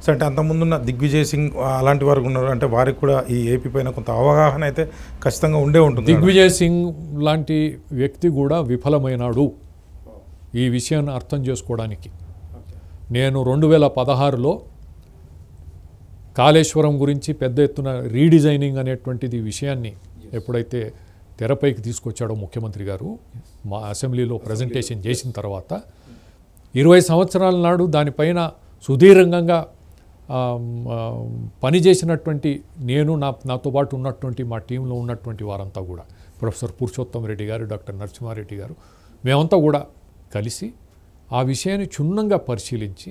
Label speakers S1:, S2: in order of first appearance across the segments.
S1: so అంటే అంతకుముందున్న దిగ్విజయ్ సింగ్ ఆ, అలాంటి వారు ఉన్నారు అంటే వారికి కూడా ఈ ఏపీ పైన కొంత అవగాహన అయితే ఖచ్చితంగా ఉండే ఉంటుంది
S2: దిగ్విజయ్ సింగ్ లాంటి వ్యక్తి కూడా విఫలమైనాడు ఈ విషయాన్ని అర్థం చేసుకోవడానికి నేను రెండు వేల పదహారులో కాళేశ్వరం గురించి పెద్ద ఎత్తున రీడిజైనింగ్ అనేటువంటిది విషయాన్ని ఎప్పుడైతే తెరపైకి తీసుకొచ్చాడో ముఖ్యమంత్రి గారు మా అసెంబ్లీలో ప్రజెంటేషన్ చేసిన తర్వాత ఇరవై సంవత్సరాల నాడు దానిపైన సుదీర్ఘంగా ఆమ్, ఆ, పనిచేసినటువంటి నేను నా నాతో పాటు ఉన్నటువంటి మా టీంలో ఉన్నటువంటి వారంతా కూడా ప్రొఫెసర్ పురుషోత్తం రెడ్డి గారు డాక్టర్ నరసింహారెడ్డి గారు మేమంతా కూడా కలిసి ఆ విషయాన్ని క్షుణ్ణంగా పరిశీలించి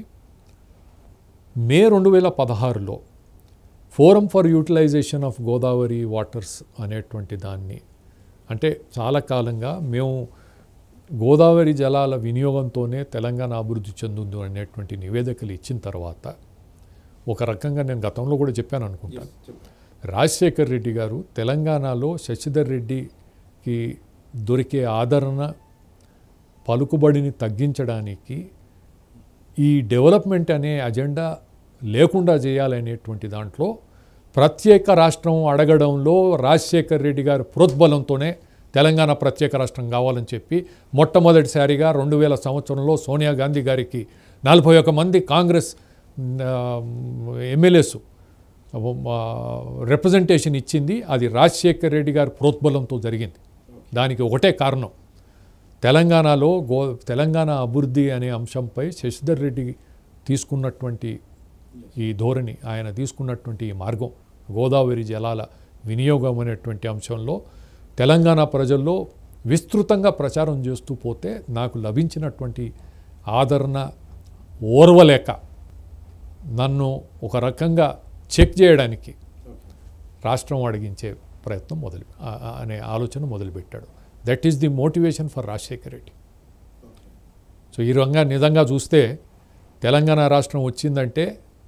S2: మే రెండు వేల పదహారులో forum for utilization of Godavari waters అనేటువంటి దాన్ని అంటే చాలా కాలంగా మేము గోదావరి జలాల వినియోగంతోనే తెలంగాణ అభివృద్ధి చెందుంది అనేటువంటి నివేదికలు ఇచ్చిన తర్వాత ఒక రకంగా నేను గతంలో కూడా చెప్పాను అనుకుంటాను రాజశేఖర్ రెడ్డి గారు తెలంగాణలో శశిధర్ రెడ్డికి దొరికే ఆదరణ పలుకుబడిని తగ్గించడానికి ఈ డెవలప్మెంట్ అనే అజెండా లేకుండా చేయాలనేటువంటి దాంట్లో ప్రత్యేక రాష్ట్రం అడగడంలో రాజశేఖర్ రెడ్డి గారి ప్రోద్బలంతోనే తెలంగాణ ప్రత్యేక రాష్ట్రం కావాలని చెప్పి మొట్టమొదటిసారిగా రెండు వేల సంవత్సరంలో సోనియా గాంధీ గారికి నలభై ఒక మంది కాంగ్రెస్ ఎమ్మెల్యేస్ రిప్రజెంటేషన్ ఇచ్చింది అది రాజశేఖర్ రెడ్డి గారి ప్రోద్బలంతో జరిగింది దానికి ఒకటే కారణం తెలంగాణలో గో తెలంగాణ అభివృద్ధి అనే అంశంపై శశిధర్ రెడ్డి తీసుకున్నటువంటి ఈ ధోరణి ఆయన తీసుకున్నటువంటి ఈ మార్గం గోదావరి జలాల వినియోగం అనేటువంటి అంశంలో తెలంగాణ ప్రజల్లో విస్తృతంగా ప్రచారం చేస్తూ పోతే నాకు లభించినటువంటి ఆదరణ ఓర్వలేక నన్ను ఒక రకంగా చెక్ చేయడానికి రాష్ట్రం అడిగించే ప్రయత్నం మొదలు ఆ- ఆ- అనే ఆలోచన మొదలుపెట్టాడు that is the motivation for Rajasekhar Reddy so ఈ రంగా నిజంగా చూస్తే తెలంగాణ రాష్ట్రం వచ్చిందంటే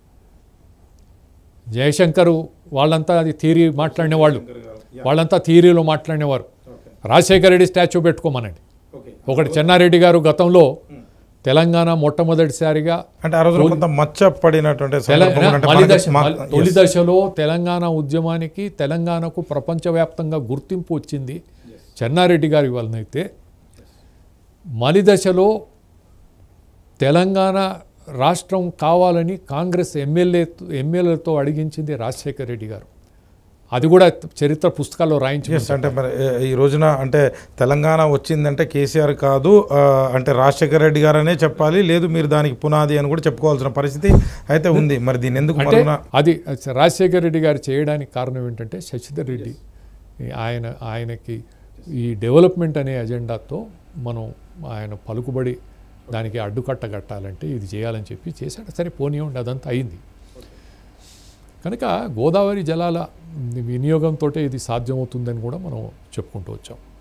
S2: జయశంకర్ వాళ్ళంతా అది థియరీ మాట్లాడిన వాళ్ళు వాళ్ళంతా థియరీలో మాట్లాడినవారు రాజశేఖర రెడ్డి స్టాచ్యూ పెట్టుకోమనండి ఒకటి చెన్నారెడ్డి గారు గతంలో తెలంగాణ మొట్టమొదటిసారిగా
S1: అంటే ఆ రోజున కొంత మచ్చ పడినటువంటి
S2: తెల-
S1: సందర్భం అంటే
S2: మలి
S1: మనకి-
S2: దశ
S1: మా-
S2: మలి- తొలి దశలో తెలంగాణ ఉద్యమానికి తెలంగాణకు ప్రపంచవ్యాప్తంగా గుర్తింపు వచ్చింది చెన్నారెడ్డి గారి వలనైతే మలి దశలో తెలంగాణ రాష్ట్రం కావాలని కాంగ్రెస్ ఎమ్మెల్యే ఎమ్మెల్యేలతో అడిగించింది రాజశేఖర్ రెడ్డి గారు అది కూడా చరిత్ర పుస్తకాల్లో రాయించి
S1: ఎస్ అంటే మరి ఏ- ఈ రోజున అంటే తెలంగాణ వచ్చిందంటే కేసీఆర్ కాదు ఆ, అంటే రాజశేఖర రెడ్డి గారనే చెప్పాలి లేదు మీరు దానికి పునాది అని కూడా చెప్పుకోవాల్సిన పరిస్థితి అయితే ఉంది మరి దీన్ని ఎందుకు
S2: అంటే
S1: మరుగున
S2: అది రాజశేఖర్ రెడ్డి గారు చేయడానికి కారణం ఏంటంటే శశిధర్ రెడ్డి ఈ ఆయన ఆయనకి ఈ డెవలప్మెంట్ అనే అజెండాతో మనం ఆయన పలుకుబడి దానికి అడ్డుకట్ట కట్టాలంటే ఇది చేయాలని చెప్పి చేశాడు సరే పోనీయండి అదంతా అయింది కనుక గోదావరి జలాల వినియోగంతో ఇది సాధ్యమవుతుందని కూడా మనం చెప్పుకుంటూ వచ్చాం